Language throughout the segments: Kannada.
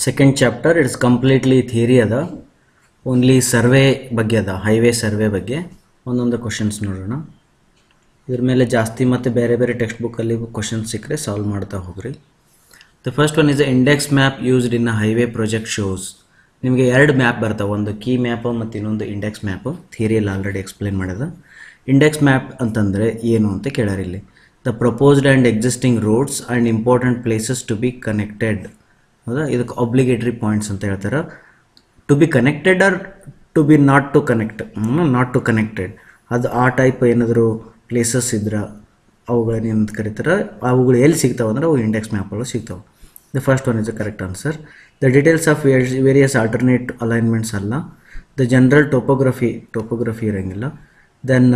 second chapter it's completely theory ಅದ ಓನ್ಲಿ ಸರ್ವೆ ಬಗ್ಗೆ ಅದ ಹೈವೇ ಸರ್ವೆ ಬಗ್ಗೆ ಒಂದೊಂದು ಕ್ವಶನ್ಸ್ ನೋಡೋಣ ಇದ್ರ ಮೇಲೆ ಜಾಸ್ತಿ ಮತ್ತು ಬೇರೆ ಬೇರೆ ಟೆಕ್ಸ್ಟ್ ಬುಕ್ಕಲ್ಲಿ ಕ್ವಶನ್ಸ್ ಸಿಕ್ಕರೆ ಸಾಲ್ವ್ ಮಾಡ್ತಾ ಹೋಗ್ರಿ the first one is a index map used in a highway project shows ನಿಮಗೆ ಎರಡು ಮ್ಯಾಪ್ ಬರ್ತಾವೆ ಒಂದು ಕೀ ಮ್ಯಾಪ್ ಮತ್ತು ಇನ್ನೊಂದು ಇಂಡೆಕ್ಸ್ ಮ್ಯಾಪು ಥಿಯರಿಯಲ್ಲಿ ಆಲ್ರೆಡಿ ಎಕ್ಸ್ಪ್ಲೇನ್ ಮಾಡಿದ ಇಂಡೆಕ್ಸ್ ಮ್ಯಾಪ್ ಅಂತಂದರೆ ಏನು ಅಂತ ಕೇಳ್ಯಾರ ಇಲ್ಲಿ the proposed and existing roads and important places to be connected ಹೌದಾ ಇದಕ್ಕೆ ಒಬ್ಲಿಗೇಟ್ರಿ ಪಾಯಿಂಟ್ಸ್ ಅಂತ ಹೇಳ್ತಾರೆ to be connected or to be not to connect not to connected ಅದು ಆ ಟೈಪ್ ಏನಾದರೂ ಪ್ಲೇಸಸ್ ಇದ್ರೆ ಅವುಗಳನ್ನ ಏನಂತ ಕರೀತಾರೆ ಅವುಗಳು ಎಲ್ಲಿ ಸಿಗ್ತಾವೆ ಅಂದ್ರೆ ಅವು ಇಂಡೆಕ್ಸ್ ಮ್ಯಾಪ್ಗಳು ಸಿಗ್ತಾವೆ the first one is the correct answer the details of various alternate alignments ಅಲ್ಲ ದ ಜನರಲ್ ಟೋಪೋಗ್ರಫಿ ಟೋಪೋಗ್ರಫಿ ಇರೋಂಗಿಲ್ಲ then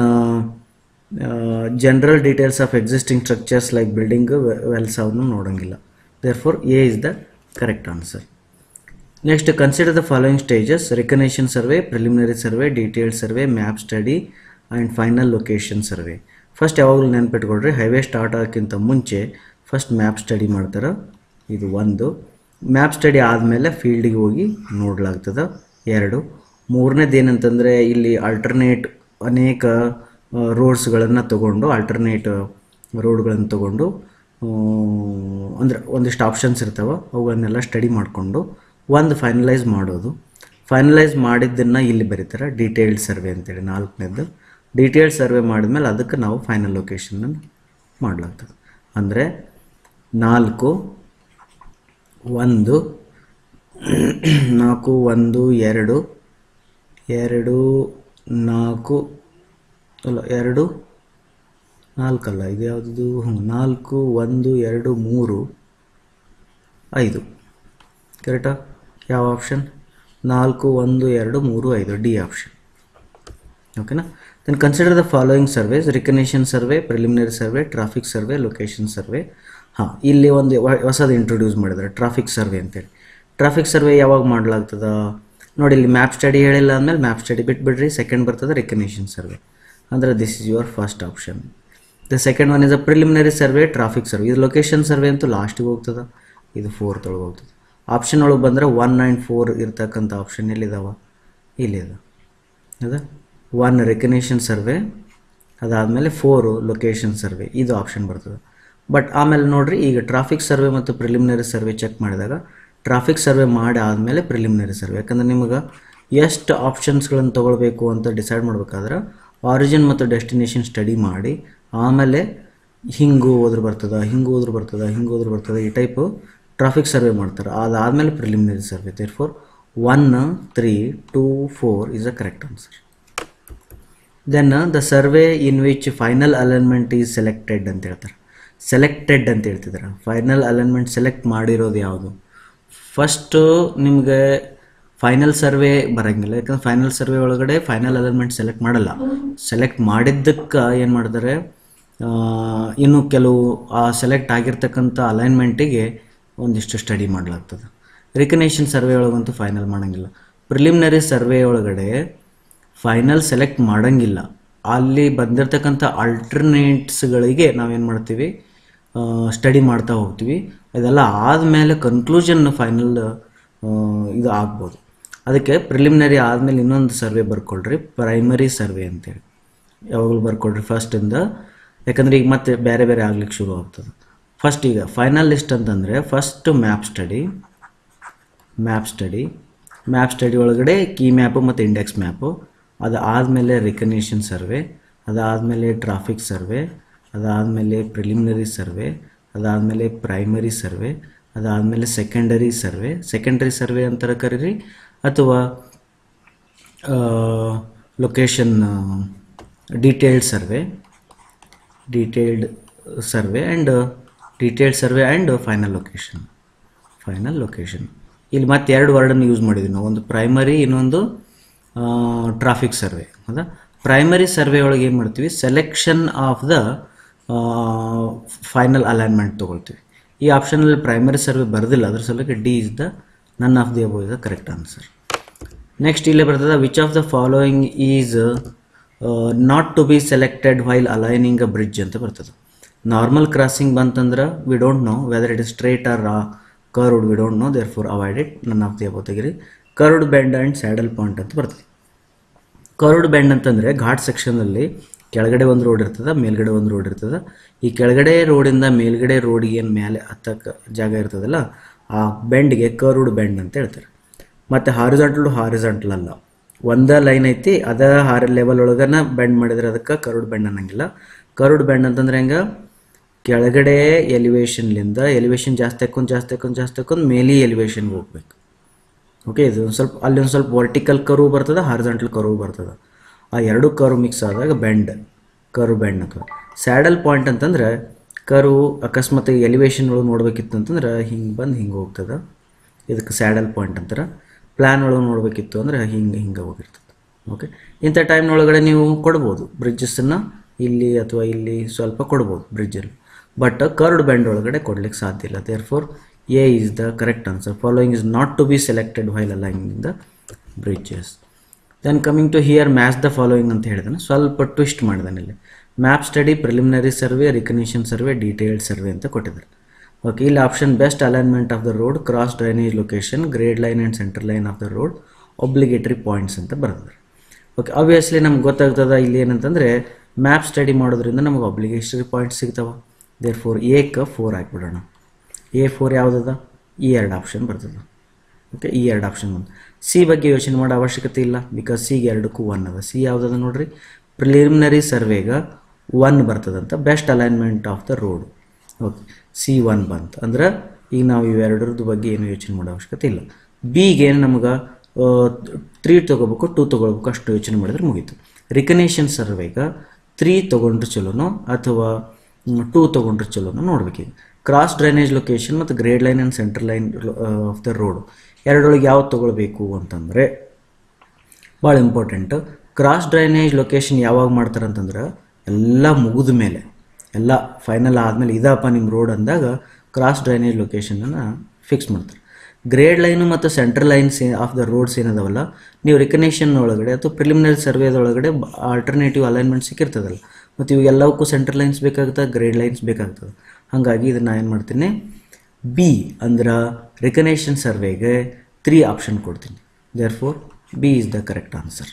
general details of existing structures like building wells ಅವನು ನೋಡೋಂಗಿಲ್ಲ there for a is the correct answer next consider the following stages recognition survey preliminary survey detailed survey map study and final location survey first ಯಾವಾಗಲೂ ನೆನ್ಪಿಟ್ಕೊಳ್ರಿ ಹೈವೇ ಸ್ಟಾರ್ಟ್ ಆಗೋಕ್ಕಿಂತ ಮುಂಚೆ ಫಸ್ಟ್ ಮ್ಯಾಪ್ ಸ್ಟಡಿ ಮಾಡ್ತಾರೆ ಇದು ಒಂದು ಮ್ಯಾಪ್ ಸ್ಟಡಿ ಆದಮೇಲೆ ಫೀಲ್ಡಿಗೆ ಹೋಗಿ ನೋಡಲಾಗ್ತದೆ ಎರಡು ಮೂರನೇದು ಏನಂತಂದರೆ ಇಲ್ಲಿ ಆಲ್ಟರ್ನೇಟ್ ಅನೇಕ ರೋಡ್ಸ್ಗಳನ್ನು ತಗೊಂಡು ಆಲ್ಟರ್ನೇಟ್ ರೋಡ್ಗಳನ್ನು ತಗೊಂಡು ಅಂದರೆ ಒಂದಿಷ್ಟು ಆಪ್ಷನ್ಸ್ ಇರ್ತಾವೆ ಅವುಗಳನ್ನೆಲ್ಲ ಸ್ಟಡಿ ಮಾಡಿಕೊಂಡು ಒಂದು ಫೈನಲೈಸ್ ಮಾಡೋದು ಫೈನಲೈಸ್ ಮಾಡಿದ್ದನ್ನು ಇಲ್ಲಿ ಬರೀತಾರೆ ಡೀಟೇಲ್ಡ್ ಸರ್ವೆ ಅಂತೇಳಿ ನಾಲ್ಕನೇದು ಡೀಟೇಲ್ಡ್ ಸರ್ವೆ ಮಾಡಿದ್ಮೇಲೆ ಅದಕ್ಕೆ ನಾವು ಫೈನಲ್ ಲೊಕೇಶನನ್ನು ಮಾಡಲಾಗ್ತದೆ ಅಂದರೆ ನಾಲ್ಕು ಒಂದು ನಾಲ್ಕು ಒಂದು ಎರಡು ಎರಡು ನಾಲ್ಕು ಅಲ್ಲ ಎರಡು ನಾಲ್ಕಲ್ಲ ಇದು ಯಾವುದದು ಹ್ಞೂ ನಾಲ್ಕು ಒಂದು ಎರಡು ಮೂರು ಐದು ಕರೆಕ್ಟಾ ಯಾವ ಆಪ್ಷನ್ ನಾಲ್ಕು ಒಂದು ಎರಡು ಮೂರು ಐದು ಡಿ ಆಪ್ಷನ್ ಓಕೆನಾ then consider the following surveys recognition survey preliminary survey traffic survey location survey ಹಾಂ ಇಲ್ಲಿ ಒಂದು ಹೊಸದು ಇಂಟ್ರೊಡ್ಯೂಸ್ ಮಾಡಿದ್ದಾರೆ ಟ್ರಾಫಿಕ್ ಸರ್ವೆ ಅಂತೇಳಿ ಟ್ರಾಫಿಕ್ ಸರ್ವೆ ಯಾವಾಗ ಮಾಡಲಾಗ್ತದ ನೋಡಿ ಇಲ್ಲಿ ಮ್ಯಾಪ್ ಸ್ಟಡಿ ಹೇಳಿಲ್ಲ ಅಂದಮೇಲೆ ಮ್ಯಾಪ್ ಸ್ಟಡಿ ಬಿಟ್ಬಿಡ್ರಿ ಸೆಕೆಂಡ್ ಬರ್ತದೆ ರೆಕಗ್ನೇಷನ್ ಸರ್ವೆ ಅಂದರೆ this is your first option the second one is a preliminary survey traffic survey ಇದು ಲೊಕೇಶನ್ ಸರ್ವೆ ಅಂತೂ ಲಾಸ್ಟಿಗೆ ಹೋಗ್ತದೆ ಇದು ಫೋರ್ತ್ ಒಳಗೆ ಹೋಗ್ತದೆ ಆಪ್ಷನ್ ಒಳಗೆ ಬಂದರೆ ಒನ್ ನೈನ್ ಫೋರ್ ಇರ್ತಕ್ಕಂಥ ಆಪ್ಷನ್ ಎಲ್ಲಿದ್ದಾವೆ ಇಲ್ಲಿದೆ ಹೌದಾ ಒನ್ ರೆಕಗ್ನೇಷನ್ ಸರ್ವೆ ಅದಾದಮೇಲೆ ಫೋರು ಲೊಕೇಶನ್ ಸರ್ವೆ ಇದು ಆಪ್ಷನ್ ಬರ್ತದೆ ಬಟ್ ಆಮೇಲೆ ನೋಡಿರಿ ಈಗ ಟ್ರಾಫಿಕ್ ಸರ್ವೆ ಮತ್ತು ಪ್ರಿಲಿಮಿನರಿ ಸರ್ವೆ ಚೆಕ್ ಮಾಡಿದಾಗ ಟ್ರಾಫಿಕ್ ಸರ್ವೆ ಮಾಡಿ ಆದಮೇಲೆ ಪ್ರಿಲಿಮಿನರಿ ಸರ್ವೆ ಯಾಕಂದ್ರೆ ನಿಮಗೆ ಎಷ್ಟು ಆಪ್ಷನ್ಸ್ಗಳನ್ನು ತೊಗೊಳ್ಬೇಕು ಅಂತ ಡಿಸೈಡ್ ಮಾಡಬೇಕಾದ್ರೆ ಆರಿಜಿನ್ ಮತ್ತು ಡೆಸ್ಟಿನೇಷನ್ ಸ್ಟಡಿ ಮಾಡಿ ಆಮೇಲೆ ಹಿಂಗೆ ಹೋದ್ರೆ ಬರ್ತದೆ ಹಿಂಗೆ ಹೋದ್ರೆ ಬರ್ತದೆ ಹಿಂಗೆ ಹೋದ್ರೆ ಬರ್ತದೆ ಈ ಟೈಪು ಟ್ರಾಫಿಕ್ ಸರ್ವೆ ಮಾಡ್ತಾರೆ ಅದಾದಮೇಲೆ preliminary survey there four one three two four is a correct answer then the survey in which final alignment is selected ಅಂತ ಹೇಳ್ತಾರೆ ಸೆಲೆಕ್ಟೆಡ್ ಅಂತ ಹೇಳ್ತಿದ್ದಾರೆ ಫೈನಲ್ ಅಲೈನ್ಮೆಂಟ್ ಸೆಲೆಕ್ಟ್ ಮಾಡಿರೋದು ಯಾವುದು ಫಸ್ಟು ನಿಮಗೆ ಫೈನಲ್ ಸರ್ವೆ ಬರೋಂಗಿಲ್ಲ ಯಾಕಂದ್ರೆ ಫೈನಲ್ ಸರ್ವೆ ಒಳಗಡೆ ಫೈನಲ್ ಅಲೈನ್ಮೆಂಟ್ ಸೆಲೆಕ್ಟ್ ಮಾಡಲ್ಲ ಸೆಲೆಕ್ಟ್ ಮಾಡಿದ್ದಕ್ಕೆ ಏನು ಮಾಡಿದ್ದಾರೆ ಇನ್ನು ಕೆಲವು ಆ ಸೆಲೆಕ್ಟ್ ಆಗಿರ್ತಕ್ಕಂಥ ಅಲೈನ್ಮೆಂಟಿಗೆ ಒಂದಿಷ್ಟು ಸ್ಟಡಿ ಮಾಡಲಾಗ್ತದೆ ರಿಕಗ್ನೇಷನ್ ಸರ್ವೆ ಒಳಗಂತೂ ಫೈನಲ್ ಮಾಡೋಂಗಿಲ್ಲ ಪ್ರಿಲಿಮಿನರಿ ಸರ್ವೆ ಒಳಗಡೆ ಫೈನಲ್ ಸೆಲೆಕ್ಟ್ ಮಾಡೋಂಗಿಲ್ಲ ಅಲ್ಲಿ ಬಂದಿರತಕ್ಕಂಥ ಆಲ್ಟರ್ನೇಟ್ಸ್ಗಳಿಗೆ ನಾವೇನು ಮಾಡ್ತೀವಿ ಸ್ಟಡಿ ಮಾಡ್ತಾ ಹೋಗ್ತೀವಿ ಇದೆಲ್ಲ ಆದಮೇಲೆ ಕನ್ಕ್ಲೂಷನ್ ಫೈನಲ್ ಇದು ಆಗ್ಬೋದು ಅದಕ್ಕೆ ಪ್ರಿಲಿಮಿನರಿ ಆದಮೇಲೆ ಇನ್ನೊಂದು ಸರ್ವೆ ಬರ್ಕೊಳ್ರಿ ಪ್ರೈಮರಿ ಸರ್ವೆ ಅಂತೇಳಿ ಯಾವಾಗಲೂ ಬರ್ಕೊಳ್ರಿ ಫಸ್ಟಿಂದ ಯಾಕಂದರೆ ಈಗ ಮತ್ತೆ ಬೇರೆ ಬೇರೆ ಆಗ್ಲಿಕ್ಕೆ ಶುರು ಆಗ್ತದೆ ಫಸ್ಟ್ ಈಗ ಫೈನಲ್ ಲಿಸ್ಟ್ ಅಂತಂದರೆ first map study map study map study ಒಳಗಡೆ ಕೀ ಮ್ಯಾಪು ಮತ್ತು ಇಂಡೆಕ್ಸ್ ಮ್ಯಾಪು ಅದಾದಮೇಲೆ ರಿಕಗ್ನೇಷನ್ ಸರ್ವೆ ಅದಾದಮೇಲೆ ಟ್ರಾಫಿಕ್ ಸರ್ವೆ ಅದಾದಮೇಲೆ ಪ್ರಿಲಿಮಿನರಿ ಸರ್ವೆ ಅದಾದಮೇಲೆ ಪ್ರೈಮರಿ ಸರ್ವೆ ಅದಾದಮೇಲೆ ಸೆಕೆಂಡರಿ ಸರ್ವೆ ಸೆಕೆಂಡರಿ ಸರ್ವೆ ಅಂತಾರೆ ಕರೀರಿ ಅಥವಾ location detailed survey detailed survey and detailed survey and final location final location ಇಲ್ಲಿ ಮತ್ತೆ ಎರಡು ವರ್ಡನ್ನು ಯೂಸ್ ಮಾಡಿದ್ವಿ ನಾವು ಒಂದು ಪ್ರೈಮರಿ ಇನ್ನೊಂದು ಟ್ರಾಫಿಕ್ ಸರ್ವೆ ಹೌದಾ ಪ್ರೈಮರಿ ಸರ್ವೆ ಒಳಗೆ ಏನು ಮಾಡ್ತೀವಿ selection of the final alignment ತೊಗೊಳ್ತೀವಿ ಈ ಆಪ್ಷನಲ್ಲಿ ಪ್ರೈಮರಿ ಸರ್ವೆ ಬರೋದಿಲ್ಲ ಅದ್ರ ಸಲುವಾಗಿ D is the none of the above is the correct answer next ಇಲ್ಲೇ ಬರ್ತದೆ which of the following is not to be selected while aligning a bridge ಅಂತ ಬರ್ತದೆ ನಾರ್ಮಲ್ ಕ್ರಾಸಿಂಗ್ ಬಂತಂದ್ರೆ we don't know whether it is straight or curved we don't know there four avoid it none of the above ತೆಗಿರಿ curved bend and saddle point ಅಂತ ಬರ್ತದೆ ಕರ್ವ್ಡ್ ಬೆಂಡ್ ಅಂತಂದರೆ ಘಾಟ್ ಸೆಕ್ಷನಲ್ಲಿ ಕೆಳಗಡೆ ಒಂದು ರೋಡ್ ಇರ್ತದೆ ಮೇಲ್ಗಡೆ ಒಂದು ರೋಡ್ ಇರ್ತದೆ ಈ ಕೆಳಗಡೆ ರೋಡಿಂದ ಮೇಲ್ಗಡೆ ರೋಡಿಗೆ ಏನು ಮೇಲೆ ಹತ್ತಕ್ಕೆ ಜಾಗ ಇರ್ತದಲ್ಲ ಆ ಬೆಂಡ್ಗೆ ಕರ್ವ್ಡ್ ಬೆಂಡ್ ಅಂತ ಹೇಳ್ತಾರೆ ಮತ್ತು ಹಾರಿಜಾಂಟಲ್ ಹಾರಿಜಾಂಟಲ್ ಅಲ್ಲ ಒಂದೇ ಲೈನ್ ಐತಿ ಅದ ಹಾರ ಲೆವೆಲ್ ಒಳಗನ ಬೆಂಡ್ ಮಾಡಿದ್ರೆ ಅದಕ್ಕೆ ಕರ್ವ್ಡ್ ಬೆಂಡ್ ಅನ್ನಂಗಿಲ್ಲ ಕರ್ವ್ಡ್ ಬೆಂಡ್ ಅಂತಂದ್ರೆ ಹೆಂಗೆ ಕೆಳಗಡೆ ಎಲಿವೇಶನ್ಲಿಂದ ಎಲಿವೇಶನ್ ಜಾಸ್ತಿ ಹಾಕೊಂಡು ಜಾಸ್ತಿ ಹಾಕೊಂಡು ಜಾಸ್ತಿ ಹಾಕೊಂಡು ಮೇಲಿ ಎಲಿವೇಶನ್ಗೆ ಹೋಗ್ಬೇಕು ಓಕೆ ಇದು ಒಂದು ಸ್ವಲ್ಪ ಅಲ್ಲಿ ಒಂದು ಸ್ವಲ್ಪ ವರ್ಟಿಕಲ್ ಕರ್ವ್ ಬರ್ತದೆ ಹಾರಿಜಾಂಟಲ್ ಕರ್ವ್ ಬರ್ತದೆ ಆ ಎರಡು ಕರ್ವ್ ಮಿಕ್ಸ್ ಆದಾಗ ಬೆಂಡ್ ಕರ್ವ್ ಬೆಂಡ್ ಅಥವಾ ಸ್ಯಾಡಲ್ ಪಾಯಿಂಟ್ ಅಂತಂದ್ರೆ ಕರ್ವ್ ಅಕಸ್ಮಾತ್ ಎಲಿವೇಶನ್ ಒಳಗೆ ನೋಡ್ಬೇಕಿತ್ತು ಅಂತಂದ್ರೆ ಹಿಂಗೆ ಬಂದು ಹಿಂಗೆ ಹೋಗ್ತದೆ ಇದಕ್ಕೆ ಸ್ಯಾಡಲ್ ಪಾಯಿಂಟ್ ಅಂತಾರೆ ಪ್ಲ್ಯಾನ್ ಒಳಗೆ ನೋಡಬೇಕಿತ್ತು ಅಂದರೆ ಹಿಂಗೆ ಹಿಂಗೆ ಹೋಗಿರ್ತದೆ ಓಕೆ ಇಂಥ ಟೈಮ್ನೊಳಗಡೆ ನೀವು ಕೊಡ್ಬೋದು ಬ್ರಿಡ್ಜಸ್ಸನ್ನು ಇಲ್ಲಿ ಅಥವಾ ಇಲ್ಲಿ ಸ್ವಲ್ಪ ಕೊಡ್ಬೋದು ಬ್ರಿಡ್ಜಲ್ಲಿ ಬಟ್ ಕರ್ಡ್ ಬ್ಯಾಂಡ್ ಒಳಗಡೆ ಕೊಡ್ಲಿಕ್ಕೆ ಸಾಧ್ಯ ಇಲ್ಲ therefore A is the correct answer following is not to be selected while aligning the bridges then coming to here match the following ಅಂತ ಹೇಳಿದಾನೆ ಸ್ವಲ್ಪ ಟ್ವಿಸ್ಟ್ ಮಾಡಿದಾನೆ ಇಲ್ಲಿ map study preliminary survey recognition survey detailed survey ಅಂತ ಕೊಟ್ಟಿದ್ದಾರೆ ಓಕೆ ಇಲ್ಲಿ option best alignment of the road cross drainage location grade line and centre line of the road obligatory points ಅಂತ ಬರೆದಿದ್ದಾರೆ ಓಕೆ ಆಬ್ವಿಯಸ್ಲಿ ನಮ್ಗೆ ಗೊತ್ತಾಗ್ತದ ಇಲ್ಲಿ ಏನಂತಂದರೆ ಮ್ಯಾಪ್ ಸ್ಟಡಿ ಮಾಡೋದ್ರಿಂದ ನಮಗೆ ಒಬ್ಲಿಗೇಟರಿ ಪಾಯಿಂಟ್ಸ್ ಸಿಗ್ತಾವ ದೇರ್ ಫೋರ್ ಎಕ್ಕೆ ಫೋರ್ ಹಾಕ್ಬಿಡೋಣ ಎ ಫೋರ್ ಯಾವುದದ ಈ ಎರಡು ಆಪ್ಷನ್ ಬರ್ತದೆ ಓಕೆ ಈ ಎರಡು ಆಪ್ಷನ್ ಬಂದು ಸಿ ಬಗ್ಗೆ ಯೋಚನೆ ಮಾಡೋ ಅವಶ್ಯಕತೆ ಇಲ್ಲ ಬಿಕಾಸ್ ಸಿಗೆ ಎರಡಕ್ಕೂ ಒನ್ ಅದ ಸಿ ಯಾವುದದ ನೋಡ್ರಿ ಪ್ರಿಲಿಮಿನರಿ ಸರ್ವೆಗ ಒನ್ ಬರ್ತದಂತ best alignment of the road okay C one ಬಂತು ಅಂದ್ರೆ ಈಗ ನಾವು ಇವೆರಡರದ್ದು ಬಗ್ಗೆ ಏನು ಯೋಚನೆ ಮಾಡೋ ಅವಶ್ಯಕತೆ ಇಲ್ಲ ಬಿಗೆ ಏನು ನಮ್ಗೆ ತ್ರೀ ತೊಗೋಬೇಕು ಟೂ ತೊಗೊಳ್ಬೇಕು ಅಷ್ಟು ಯೋಚನೆ ಮಾಡಿದ್ರೆ ಮುಗೀತು ರಿಕನೇಷನ್ ಸರ್ವೆಗ ತ್ರೀ ತೊಗೊಂಡ್ರೆ ಚಲೋನೋ ಅಥವಾ ಟೂ ತೊಗೊಂಡ್ರೆ ಚಲೋನೋ ನೋಡ್ಬೇಕೀಗ ಕ್ರಾಸ್ ಡ್ರೈನೇಜ್ ಲೊಕೇಶನ್ ಮತ್ತು grade line and central line of the road ಎರಡರೊಳಗೆ ಯಾವ್ದು ತೊಗೊಳ್ಬೇಕು ಅಂತಂದರೆ ಭಾಳ ಇಂಪಾರ್ಟೆಂಟ್ ಕ್ರಾಸ್ ಡ್ರೈನೇಜ್ ಲೊಕೇಶನ್ ಯಾವಾಗ ಮಾಡ್ತಾರೆ ಅಂತಂದ್ರೆ ಎಲ್ಲ ಮುಗಿದ ಮೇಲೆ ಎಲ್ಲ ಫೈನಲ್ ಆದಮೇಲೆ ಇದಪ್ಪ ನಿಮ್ಮ ರೋಡ್ ಅಂದಾಗ ಕ್ರಾಸ್ ಡ್ರೈನೇಜ್ ಲೊಕೇಶನನ್ನು ಫಿಕ್ಸ್ ಮಾಡ್ತಾರೆ ಗ್ರೇಡ್ ಲೈನು ಮತ್ತು central lines of the roads ಏನದವಲ್ಲ ನೀವು ರಿಕಗ್ನೇಷನ್ ಒಳಗಡೆ ಅಥವಾ ಪ್ರಿಲಿಮಿನರಿ ಸರ್ವೇದೊಳಗಡೆ ಆಲ್ಟರ್ನೇಟಿವ್ ಅಲೈನ್ಮೆಂಟ್ ಸಿಕ್ಕಿರ್ತದಲ್ಲ ಮತ್ತು ಇವೆಲ್ಲವಕ್ಕೂ ಸೆಂಟ್ರಲ್ ಲೈನ್ಸ್ ಬೇಕಾಗ್ತದೆ ಗ್ರೇಡ್ ಲೈನ್ಸ್ ಬೇಕಾಗ್ತದೆ ಹಾಗಾಗಿ ಇದನ್ನು ಏನು ಮಾಡ್ತೀನಿ ಬಿ ಅಂದ್ರೆ ರಿಕಗ್ನೇಷನ್ ಸರ್ವೆಗೆ ತ್ರೀ ಆಪ್ಷನ್ ಕೊಡ್ತೀನಿ therefore B is the correct answer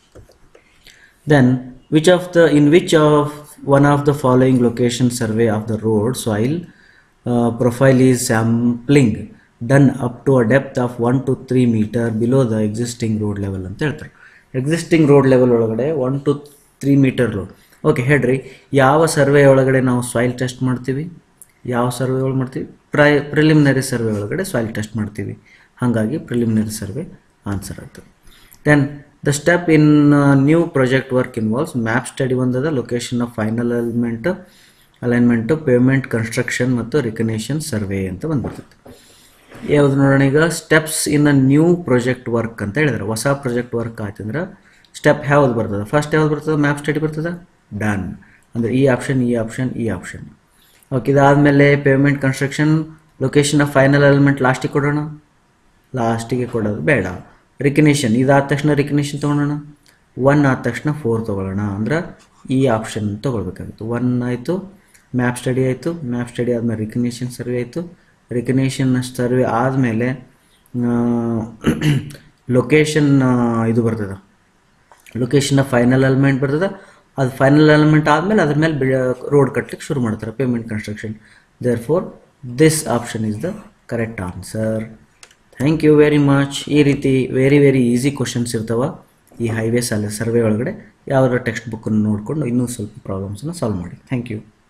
then which of the in which of one of the following location survey of the road soil uh, profile is sampling done up to a depth of 1 to 3 meter below the existing road level ಅಂತ ಹೇಳ್ತಾರೆ ಎಕ್ಸಿಸ್ಟಿಂಗ್ ರೋಡ್ ಲೆವೆಲ್ ಒಳಗಡೆ one two three metre road okay ಹೇಳ್ರಿ ಯಾವ ಸರ್ವೆ ಒಳಗಡೆ ನಾವು ಸಾಯಿಲ್ ಟೆಸ್ಟ್ ಮಾಡ್ತೀವಿ ಯಾವ ಸರ್ವೆ ಒಳಗೆ ಮಾಡ್ತೀವಿ ಪ್ರೈ ಪ್ರಿಲಿಮಿನರಿ ಸರ್ವೆ ಒಳಗಡೆ ಸಾಯಿಲ್ ಟೆಸ್ಟ್ ಮಾಡ್ತೀವಿ ಹಾಗಾಗಿ ಪ್ರಿಲಿಮಿನರಿ ಸರ್ವೆ ಆನ್ಸರ್ ಆಗ್ತದೆ then the step in new project work involves map study ಒಂದದ location of final alignment alignment payment construction ಮತ್ತು ರಿಕಗ್ನೇಷನ್ ಸರ್ವೆ ಅಂತ ಬಂದ್ಬಿಡ್ತೈತೆ ಯಾವುದು ನೋಡೋಣ ಈಗ steps in a new project work ಅಂತ ಹೇಳಿದ್ರೆ ಹೊಸ ಪ್ರಾಜೆಕ್ಟ್ ವರ್ಕ್ ಆಯ್ತಂದ್ರೆ ಸ್ಟೆಪ್ ಯಾವ್ದು ಬರ್ತದೆ ಫಸ್ಟ್ ಯಾವ್ದು ಬರ್ತದೆ ಮ್ಯಾಪ್ ಸ್ಟಡಿ ಬರ್ತದೆ ಡನ್ ಅಂದರೆ ಈ ಆಪ್ಷನ್ ಈ ಆಪ್ಷನ್ ಈ ಆಪ್ಷನ್ ಓಕೆ ಇದಾದಮೇಲೆ payment construction location of final element ಲಾಸ್ಟಿಗೆ ಕೊಡೋಣ ಲಾಸ್ಟಿಗೆ ಕೊಡೋದು ಬೇಡ ರಿಕಗ್ನಿಷನ್ ಇದಾದ ತಕ್ಷಣ ರಿಕಗ್ನಿಷನ್ ತೊಗೊಳೋಣ ಒನ್ ಆದ ತಕ್ಷಣ ಫೋರ್ ತೊಗೊಳ್ಳೋಣ ಅಂದ್ರೆ ಈ ಆಪ್ಷನ್ ತೊಗೊಳ್ಬೇಕಾಗಿತ್ತು ಒನ್ ಆಯಿತು ಮ್ಯಾಪ್ ಸ್ಟಡಿ ಆಯಿತು ಮ್ಯಾಪ್ ಸ್ಟಡಿ ಆದಮೇಲೆ ರಿಕಗ್ನಿಷನ್ ಸರ್ವೆ ಆಯಿತು ರಿಕಗ್ನಿಷನ್ ಸರ್ವೆ ಆದಮೇಲೆ ಲೊಕೇಶನ್ ಇದು ಬರ್ತದೆ ಲೊಕೇಶನ್ ಫೈನಲ್ ಎಲಿಮೆಂಟ್ ಬರ್ತದೆ ಅದು ಫೈನಲ್ ಎಲಿಮೆಂಟ್ ಆದಮೇಲೆ ಅದ್ರ ಮೇಲೆ ರೋಡ್ ಕಟ್ಲಿಕ್ಕೆ ಶುರು ಮಾಡ್ತಾರೆ payment construction therefore this option is the correct answer thank you very much ಈ ರೀತಿ ವೆರಿ ವೆರಿ ಈಸಿ ಕ್ವಶನ್ಸ್ ಇರ್ತಾವ ಈ ಹೈವೇಸ್ ಅಲ್ಲಿ ಸರ್ವೆ ಒಳಗಡೆ ಯಾವ್ದಾರ ಟೆಕ್ಸ್ಟ್ ಬುಕ್ಕನ್ನು ನೋಡಿಕೊಂಡು ಇನ್ನೂ ಸ್ವಲ್ಪ ಪ್ರಾಬ್ಲಮ್ಸನ್ನು ಸಾಲ್ವ್ ಮಾಡಿ ಥ್ಯಾಂಕ್ ಯು